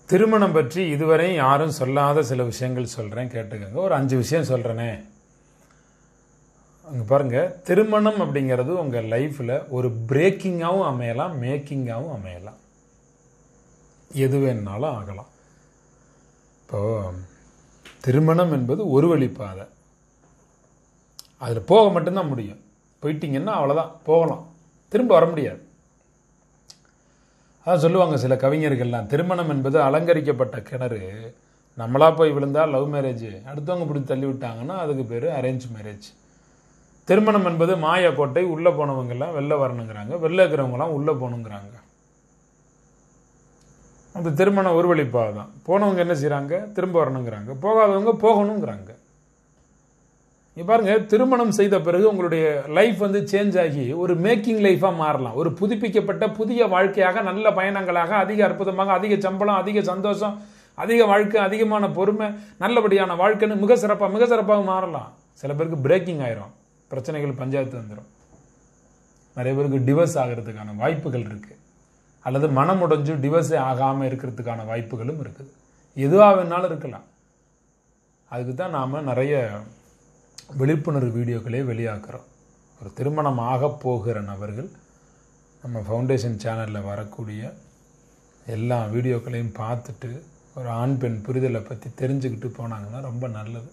திருமணம் பற்றி இதுவரை யாரும் சொல்லாத சில விஷயங்கள் சொல்கிறேன் கேட்டுக்கோங்க ஒரு அஞ்சு விஷயம் சொல்கிறேனே அங்கே பாருங்க திருமணம் அப்படிங்கிறது உங்கள் லைஃப்பில் ஒரு பிரேக்கிங்காகவும் அமையலாம் மேக்கிங்காகவும் அமையலாம் எது வேணுனாலும் ஆகலாம் இப்போ திருமணம் என்பது ஒரு வழிப்பாதை அதில் போக மட்டும்தான் முடியும் போயிட்டீங்கன்னா அவ்வளோதான் போகலாம் திரும்ப வர முடியாது அதான் சொல்லுவாங்க சில கவிஞர்கள்லாம் திருமணம் என்பது அலங்கரிக்கப்பட்ட கிணறு நம்மளா போய் விழுந்தா லவ் மேரேஜ் அடுத்தவங்க இப்படி தள்ளி விட்டாங்கன்னா அதுக்கு பேர் அரேஞ்ச் மேரேஜ் திருமணம் என்பது மாயக்கோட்டை உள்ளே போனவங்கெல்லாம் வெளில வரணுங்கிறாங்க வெளில இருக்கிறவங்கலாம் உள்ளே போகணுங்கிறாங்க அந்த திருமணம் ஒரு வழிப்பாதை தான் போனவங்க என்ன செய்கிறாங்க திரும்ப வரணுங்கிறாங்க போகாதவங்க போகணுங்கிறாங்க இங்க பாருங்க திருமணம் செய்த பிறகு உங்களுடைய லைஃப் வந்து சேஞ்ச் ஆகி ஒரு மேக்கிங் லைஃபாக மாறலாம் ஒரு புதுப்பிக்கப்பட்ட புதிய வாழ்க்கையாக நல்ல பயணங்களாக அதிக அற்புதமாக அதிக சம்பளம் அதிக சந்தோஷம் அதிக வாழ்க்கை அதிகமான பொறுமை நல்லபடியான வாழ்க்கைன்னு மிக சிறப்பாக மிக சிறப்பாக மாறலாம் சில பேருக்கு பிரேக்கிங் ஆயிரும் பிரச்சனைகள் பஞ்சாயத்து வந்துடும் நிறைய பேருக்கு டிவர்ஸ் ஆகிறதுக்கான வாய்ப்புகள் இருக்குது அல்லது மனம் உடைஞ்சு டிவர்ஸே ஆகாமல் இருக்கிறதுக்கான வாய்ப்புகளும் இருக்குது எதுவாக வேணாலும் இருக்கலாம் அதுக்கு தான் நாம் நிறைய விழிப்புணர்வு வீடியோக்களே வெளியாக்குறோம் ஒரு திருமணம் ஆகப் போகிற நபர்கள் நம்ம ஃபவுண்டேஷன் சேனலில் வரக்கூடிய எல்லா வீடியோக்களையும் பார்த்துட்டு ஒரு ஆண் பெண் புரிதலை பற்றி தெரிஞ்சுக்கிட்டு போனாங்கன்னா ரொம்ப நல்லது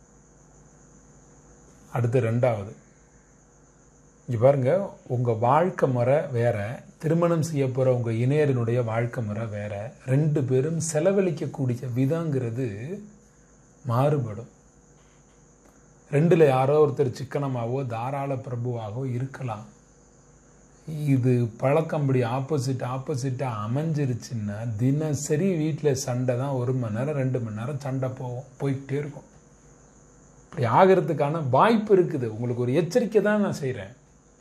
அடுத்து ரெண்டாவது இங்கே பாருங்க உங்கள் வாழ்க்கை முறை வேற திருமணம் செய்ய போகிற உங்கள் இணையரினுடைய வாழ்க்கை முறை வேற ரெண்டு பேரும் செலவழிக்கக்கூடிய விதங்கிறது மாறுபடும் ரெண்டில் யாரோ ஒருத்தர் சிக்கனமாகவோ தாராள பிரபுவாகவோ இருக்கலாம் இது பழக்கம்படி ஆப்போசிட் ஆப்போசிட்டாக அமைஞ்சிருச்சுன்னா தினசரி வீட்டில் சண்டை தான் ஒரு மணி நேரம் ரெண்டு மணி நேரம் சண்டை போகும் போய்கிட்டே இருக்கும் இப்படி ஆகிறதுக்கான வாய்ப்பு இருக்குது உங்களுக்கு ஒரு எச்சரிக்கை தான் நான் செய்கிறேன்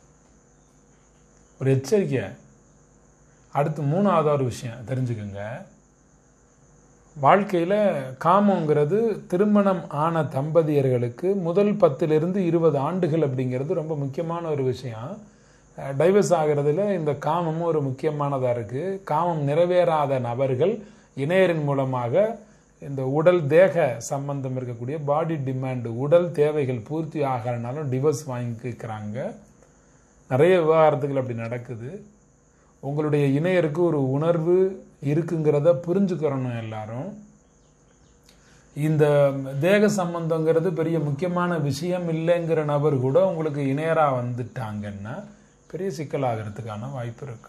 ஒரு எச்சரிக்கை அடுத்து மூணாவது ஒரு விஷயம் தெரிஞ்சுக்கோங்க வாழ்க்கையில் காமங்கிறது திருமணம் ஆன தம்பதியர்களுக்கு முதல் பத்திலிருந்து இருபது ஆண்டுகள் அப்படிங்கிறது ரொம்ப முக்கியமான ஒரு விஷயம் டைவர்ஸ் ஆகிறதுல இந்த காமமும் ஒரு முக்கியமானதாக இருக்குது காமம் நிறைவேறாத நபர்கள் இணையரின் மூலமாக இந்த உடல் தேக சம்பந்தம் இருக்கக்கூடிய பாடி டிமாண்டு உடல் தேவைகள் பூர்த்தி ஆகலைனாலும் டிவோர்ஸ் வாங்கிக்கிறாங்க நிறைய விவகாரத்துகள் அப்படி நடக்குது உங்களுடைய இணையருக்கு ஒரு உணர்வு இருக்குங்கிறத புரிஞ்சுக்கிறணும் எல்லாரும் இந்த தேக சம்பந்தங்கிறது பெரிய முக்கியமான விஷயம் இல்லைங்கிற நபர் கூட உங்களுக்கு இணையராக வந்துட்டாங்கன்னா பெரிய சிக்கலாகிறதுக்கான வாய்ப்பு இருக்கு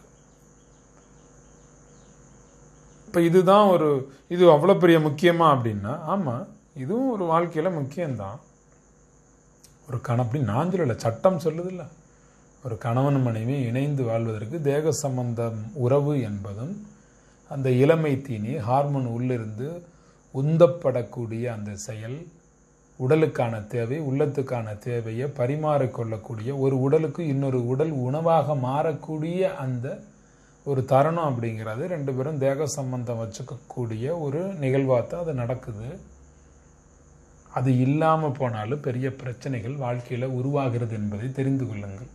இப்போ இதுதான் ஒரு இது அவ்வளோ பெரிய முக்கியமா அப்படின்னா ஆமாம் இதுவும் ஒரு வாழ்க்கையில் முக்கியம்தான் ஒரு கண அப்படி நான் சொல்லலை சட்டம் சொல்லுதில்ல ஒரு கணவன் மனைவி இணைந்து வாழ்வதற்கு தேக சம்பந்தம் உறவு என்பதும் அந்த இளமை தீனி ஹார்மோன் உள்ளிருந்து உந்தப்படக்கூடிய அந்த செயல் உடலுக்கான தேவை உள்ளத்துக்கான தேவையை பரிமாறிக்கொள்ளக்கூடிய ஒரு உடலுக்கு இன்னொரு உடல் உணவாக மாறக்கூடிய அந்த ஒரு தருணம் அப்படிங்கிறது ரெண்டு பேரும் தேக சம்பந்தம் வச்சுக்கக்கூடிய ஒரு நிகழ்வாக தான் அது நடக்குது அது இல்லாமல் போனாலும் பெரிய பிரச்சனைகள் வாழ்க்கையில் உருவாகிறது என்பதை தெரிந்து கொள்ளுங்கள்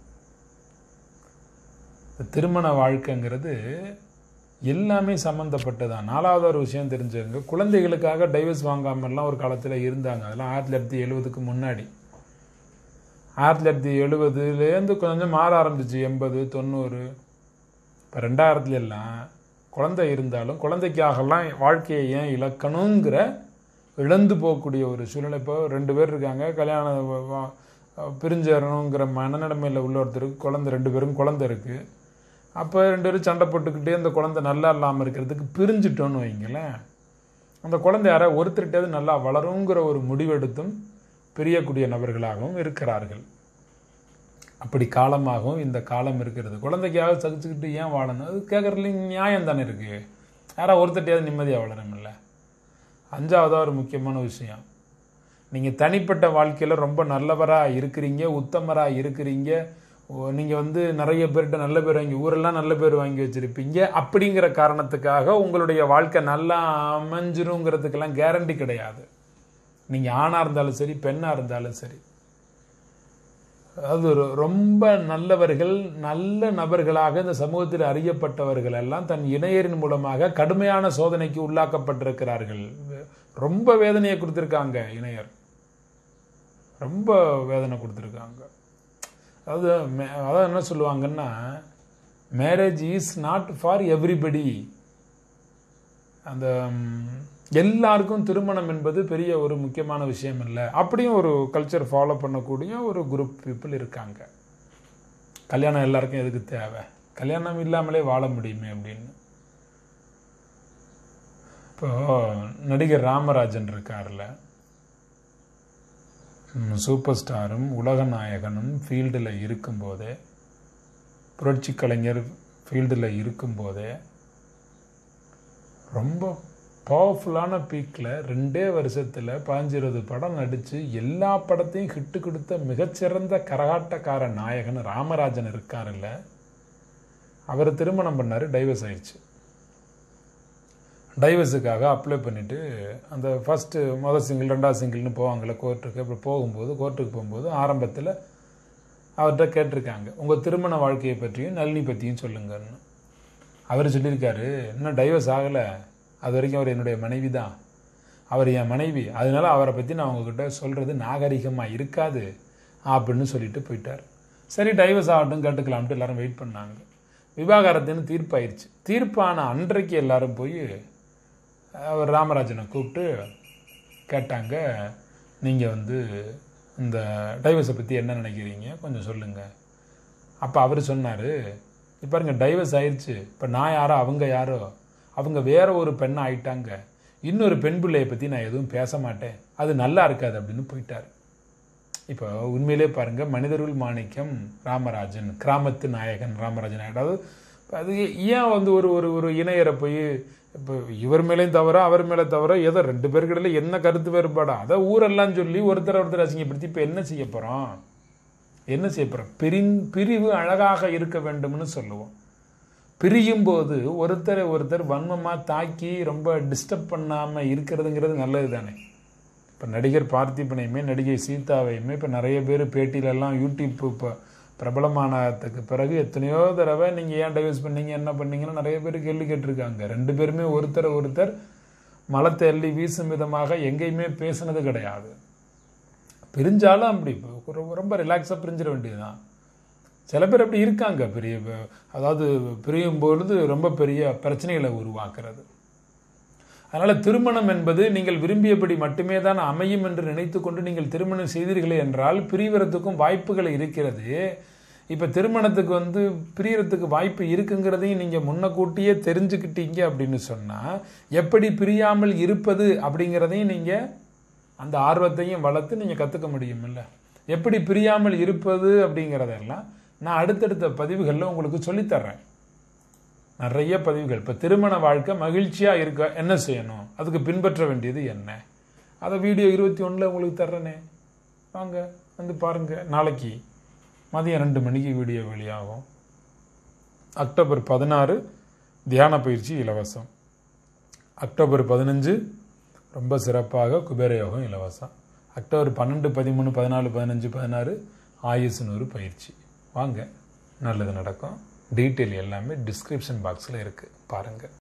திருமண வாழ்க்கைங்கிறது எல்லாமே சம்மந்தப்பட்டதான் நாலாவது ஒரு விஷயம் தெரிஞ்சுங்க குழந்தைகளுக்காக டைவர்ஸ் வாங்காமல்லாம் ஒரு காலத்தில் இருந்தாங்க அதெல்லாம் ஆயிரத்தி தொள்ளாயிரத்தி எழுபதுக்கு முன்னாடி ஆயிரத்தி தொள்ளாயிரத்தி எழுபதுலேருந்து கொஞ்சம் மாற ஆரம்பிச்சு எண்பது தொண்ணூறு இப்போ ரெண்டாயிரத்துல எல்லாம் குழந்தை இருந்தாலும் குழந்தைக்காகலாம் வாழ்க்கையை ஏன் இழக்கணுங்கிற இழந்து போகக்கூடிய ஒரு சூழ்நிலை இப்போ ரெண்டு பேர் இருக்காங்க கல்யாணம் பிரிஞ்சிடணுங்கிற மனநிலைமையில் உள்ள ஒருத்தருக்கு குழந்தை ரெண்டு பேரும் குழந்தை இருக்குது அப்போ ரெண்டு பேரும் சண்டை போட்டுக்கிட்டே அந்த குழந்தை நல்லா இல்லாமல் இருக்கிறதுக்கு பிரிஞ்சிட்டோன்னு வைங்களேன் அந்த குழந்தை யாரை ஒருத்தருகிட்டது நல்லா வளருங்கிற ஒரு முடிவெடுத்தும் பிரியக்கூடிய நபர்களாகவும் இருக்கிறார்கள் அப்படி காலமாகவும் இந்த காலம் இருக்கிறது குழந்தைக்காக சகிச்சுக்கிட்டு ஏன் வாழணும் அது கேட்குறதுல நியாயம் தானே இருக்குது யாராவது ஒருத்தட்டையாவது நிம்மதியாக வளருமில்ல அஞ்சாவதாக ஒரு முக்கியமான விஷயம் நீங்கள் தனிப்பட்ட வாழ்க்கையில் ரொம்ப நல்லவராக இருக்கிறீங்க உத்தமராக இருக்கிறீங்க நீங்கள் வந்து நிறைய பேர்கிட்ட நல்ல பேர் வாங்கி ஊரெல்லாம் நல்ல பேர் வாங்கி வச்சுருப்பீங்க அப்படிங்கிற காரணத்துக்காக உங்களுடைய வாழ்க்கை நல்லா அமைஞ்சிருங்கிறதுக்கெல்லாம் கேரண்டி கிடையாது நீங்கள் ஆணாக இருந்தாலும் சரி பெண்ணாக இருந்தாலும் சரி அதாவது ஒரு- ரொம்ப நல்லவர்கள் நல்ல நபர்களாக இந்த சமூகத்தில் அறியப்பட்டவர்கள் எல்லாம் தன் இணையரின் மூலமாக கடுமையான சோதனைக்கு உள்ளாக்கப்பட்டிருக்கிறார்கள் ரொம்ப வேதனையை கொடுத்துருக்காங்க இணையர் ரொம்ப வேதனை கொடுத்துருக்காங்க அதாவது மே- அதாவது என்ன சொல்லுவாங்கன்னா marriage is not for everybody அந்த ம், எல்லாருக்கும் திருமணம் என்பது பெரிய ஒரு முக்கியமான விஷயம் இல்லை அப்படியும் ஒரு கல்ச்சர் ஃபாலோ பண்ணக்கூடிய ஒரு குரூப் பீப்புள் இருக்காங்க கல்யாணம் எல்லாருக்கும் எதுக்கு தேவை கல்யாணம் இல்லாமலே வாழ முடியுமே அப்படின்னு இப்போ நடிகர் ராமராஜன் இருக்கார்ல ம், சூப்பர் ஸ்டாரும் உலக நாயகனும் ஃபீல்டில் இருக்கும்போதே புரட்சி கலைஞர் ஃபீல்டில் இருக்கும்போதே ரொம்ப பவர்ஃபுல்லான பீக்கில் ரெண்டே வருஷத்தில் பாஞ்சு இருபது படம் நடித்து எல்லா படத்தையும் ஹிட்டு கொடுத்த மிகச்சிறந்த கரகாட்டக்கார நாயகன் ராமராஜன் இருக்காருல்ல அவர் திருமணம் பண்ணார் டைவர்ஸ் ஆயிடுச்சு டைவர்ஸுக்காக அப்ளை பண்ணிவிட்டு அந்த ஃபஸ்ட்டு மொதல் சிங்கிள் ரெண்டாவது சிங்கிள்னு போவாங்கள்ல கோர்ட்டுக்கு அப்புறம் போகும்போது கோர்ட்டுக்கு போகும்போது ஆரம்பத்தில் அவர்கிட்ட கேட்டிருக்காங்க உங்கள் திருமண வாழ்க்கையை பற்றியும் நளினி பற்றியும் சொல்லுங்கன்னு அவர் சொல்லியிருக்காரு இன்னும் டைவர்ஸ் ஆகலை அது வரைக்கும் அவர் என்னுடைய மனைவி தான் அவர் என் மனைவி அதனால அவரை பற்றி நான் உங்ககிட்ட சொல்கிறது நாகரிகமாக இருக்காது அப்படின்னு சொல்லிட்டு போயிட்டார் சரி டைவர்ஸ் ஆகட்டும் கேட்டுக்கலாம்ட்டு எல்லாரும் வெயிட் பண்ணாங்க விவாகரத்துன்னு தீர்ப்பாயிருச்சு தீர்ப்பான அன்றைக்கு எல்லாரும் போய் அவர் ராமராஜனை கூப்பிட்டு கேட்டாங்க நீங்கள் வந்து இந்த டைவர்ஸை பற்றி என்ன நினைக்கிறீங்க கொஞ்சம் சொல்லுங்கள் அப்போ அவர் சொன்னார் இப்போ பாருங்க டைவர்ஸ் ஆயிடுச்சு இப்போ நான் யாரோ அவங்க யாரோ அவங்க வேற ஒரு பெண்ணை ஆயிட்டாங்க இன்னொரு பெண் பிள்ளையை பற்றி நான் எதுவும் பேச மாட்டேன் அது நல்லா இருக்காது அப்படின்னு போயிட்டார் இப்போ உண்மையிலே பாருங்க மனிதருள் மாணிக்கம் ராமராஜன் கிராமத்து நாயகன் ராமராஜன் அதாவது அது ஏன் வந்து ஒரு ஒரு ஒரு இணையரை போய் இப்போ இவர் மேலேயும் தவிர அவர் மேலே தவிர ஏதோ ரெண்டு பேருக்கிடையில என்ன கருத்து வேறுபாடா அதை ஊரெல்லாம் சொல்லி ஒருத்தர் ஒருத்தர் அசிங்கப்படுத்தி இப்போ என்ன செய்ய போகிறோம் என்ன செய்ய போகிறோம் பிரின் பிரிவு அழகாக இருக்க வேண்டும்னு சொல்லுவோம் பிரியும் போது ஒருத்தரை ஒருத்தர் வன்மமாக தாக்கி ரொம்ப டிஸ்டர்ப் பண்ணாமல் இருக்கிறதுங்கிறது நல்லது தானே இப்போ நடிகர் பார்த்திபனையுமே நடிகை சீதாவையுமே இப்போ நிறைய பேர் பேட்டியிலெல்லாம் யூடியூப் இப்போ பிரபலமானதுக்கு பிறகு எத்தனையோ தடவை நீங்கள் ஏன் டைவர்ஸ் பண்ணீங்க என்ன பண்ணீங்கன்னு நிறைய பேர் கேள்வி கேட்டிருக்காங்க ரெண்டு பேருமே ஒருத்தர் ஒருத்தர் மலத்தை அள்ளி வீசும் விதமாக எங்கேயுமே பேசுனது கிடையாது பிரிஞ்சாலும் அப்படி ரொம்ப- ரொம்ப ரிலாக்ஸாக பிரிஞ்சிட வேண்டியதுதான் சில பேர் அப்படி இருக்காங்க பெரிய அதாவது பிரியும் பொழுது ரொம்ப பெரிய பிரச்சனைகளை உருவாக்குறது அதனால திருமணம் என்பது நீங்கள் விரும்பியபடி மட்டுமே தான் அமையும் என்று நினைத்து கொண்டு நீங்கள் திருமணம் செய்தீர்களே என்றால் பிரிவறதுக்கும் வாய்ப்புகள் இருக்கிறது இப்ப திருமணத்துக்கு வந்து பிரியறதுக்கு வாய்ப்பு இருக்குங்கிறதையும் நீங்க முன்னக்கூட்டியே தெரிஞ்சுக்கிட்டீங்க அப்படின்னு சொன்னா எப்படி பிரியாமல் இருப்பது அப்படிங்கிறதையும் நீங்க அந்த ஆர்வத்தையும் வளர்த்து நீங்க கத்துக்க முடியுமில்ல எப்படி பிரியாமல் இருப்பது அப்படிங்கிறதெல்லாம் நான் அடுத்தடுத்த பதிவுகளில் உங்களுக்கு சொல்லித்தர்றேன் நிறைய பதிவுகள் இப்போ திருமண வாழ்க்கை மகிழ்ச்சியாக இருக்க என்ன செய்யணும் அதுக்கு பின்பற்ற வேண்டியது என்ன அதை வீடியோ இருபத்தி ஒன்றில் உங்களுக்கு தர்றேனே வாங்க வந்து பாருங்க நாளைக்கு மதியம் ரெண்டு மணிக்கு வீடியோ வெளியாகும் அக்டோபர் பதினாறு தியான பயிற்சி இலவசம் அக்டோபர் பதினஞ்சு ரொம்ப சிறப்பாக குபேர யோகம் இலவசம் அக்டோபர் பன்னெண்டு பதிமூணு பதினாலு பதினஞ்சு பதினாறு ஆயுசு நூறு பயிற்சி வாங்க நல்லது நடக்கும் டீட்டெயில் எல்லாமே டிஸ்கிரிப்ஷன் பாக்ஸில் இருக்குது பாருங்கள்